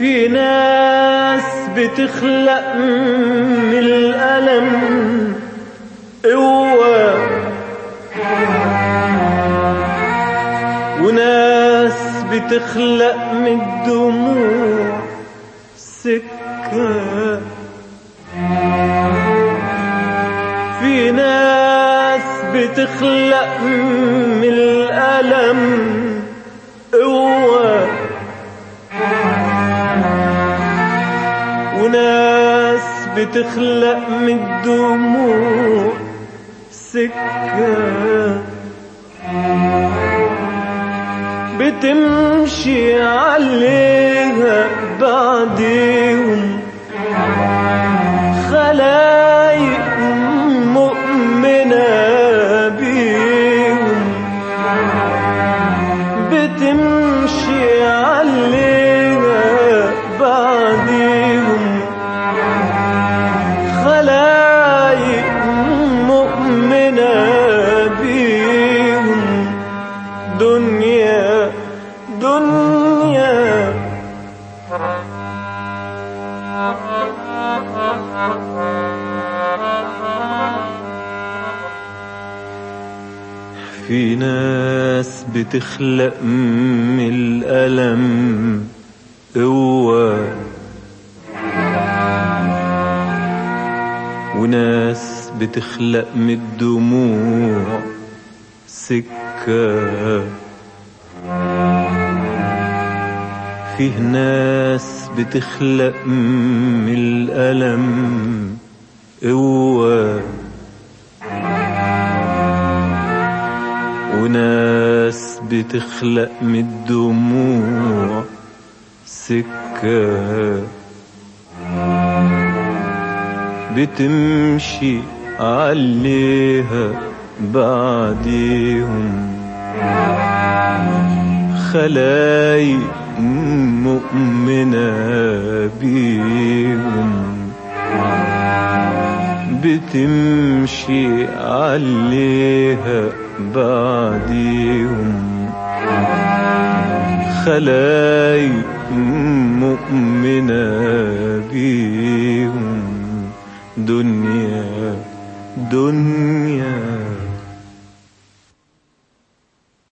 في ناس بتخلق من الألم قوة وناس بتخلق من الدموع سكة في ناس بتخلق من الألم قوة وناس بتخلق من الدموع سكة بتمشي عليها بعديهم خلايق مؤمنة بيهم بتمشي عليها بعديهم خلايق مؤمنة بيهم دنيا دنيا في ناس بتخلق من الألم قوة وناس بتخلق من الدموع سكة فيه ناس بتخلق من الألم قوة وناس بتخلق من الدموع سكة بتمشي عليها بعديهم خلايق مؤمنة بيهم بتمشي عليها بعديهم خلايق مؤمنة بيهم دنيا دنيا